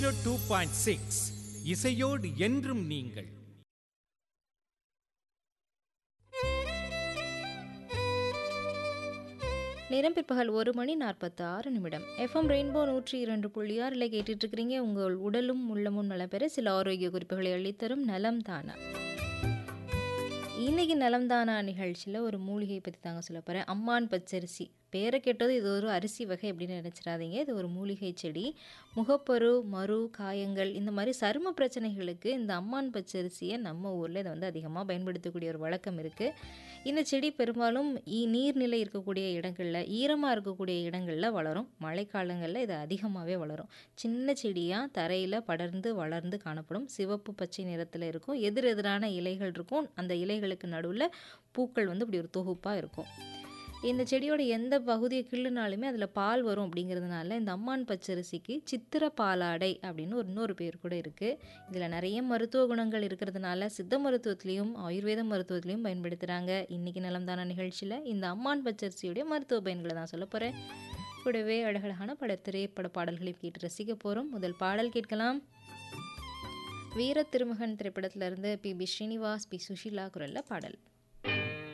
two point six இசையோடு என்றும் நீங்கள் நேரம் பிற்பகல் ஒரு மணி நாற்பத்தி ஆறு நிமிடம் எஃப்எம் ரெயின்போ நூற்றி இரண்டு புள்ளி ஆறில் கேட்டுட்டு இருக்கிறீங்க உங்கள் உடலும் உள்ளமும் நலம் பெற சில ஆரோக்கிய குறிப்புகளை அள்ளித்தரும் நலம் தானா இன்னைக்கு நலம் தானா நிகழ்ச்சியில் ஒரு மூலிகை பற்றி தாங்க சொல்ல போகிறேன் அம்மான் பச்சரிசி பேரை கேட்டது இது ஒரு அரிசி வகை அப்படின்னு நினச்சிடாதீங்க இது ஒரு மூலிகை செடி முகப்பரு மறு காயங்கள் இந்த மாதிரி சரும பிரச்சனைகளுக்கு இந்த அம்மான் பச்சரிசியை நம்ம ஊரில் இதை வந்து அதிகமாக பயன்படுத்தக்கூடிய ஒரு வழக்கம் இருக்குது இந்த செடி பெரும்பாலும் ஈ- நீர்நிலை இருக்கக்கூடிய இடங்களில் ஈரமாக இருக்கக்கூடிய இடங்களில் வளரும் மழைக்காலங்களில் இது அதிகமாகவே வளரும் சின்ன செடியாக தரையில் படர்ந்து வளர்ந்து காணப்படும் சிவப்பு பச்சை நிறத்தில் இருக்கும் எதிர் எதிரான இலைகள் இருக்கும் அந்த இலைகளுக்கு நடுவில் பூக்கள் வந்து இப்படி ஒரு தொகுப்பாக இருக்கும் இந்த செடியோட எந்த பகுதியை கிள்ளுனாலுமே அதில் பால் வரும் அப்படிங்கிறதுனால இந்த அம்மான் பச்சரிசிக்கு சித்திர பாலாடை அப்படின்னு ஒரு இன்னொரு பேர் கூட இருக்குது இதில் நிறைய மருத்துவ குணங்கள் இருக்கிறதுனால சித்த மருத்துவத்திலையும் ஆயுர்வேத மருத்துவத்திலையும் பயன்படுத்துகிறாங்க இன்றைக்கி நலம்தான நிகழ்ச்சியில் இந்த அம்மான் பச்சரிசியுடைய மருத்துவ பயன்களை தான் சொல்ல போகிறேன் கூடவே அழகழகான பட திரைப்பட பாடல்களையும் கேட்டு ரசிக்க போகிறோம் முதல் பாடல் கேட்கலாம் வீர திருமகன் திரைப்படத்திலிருந்து P B Srinivas P Susheela குரலில் பாடல்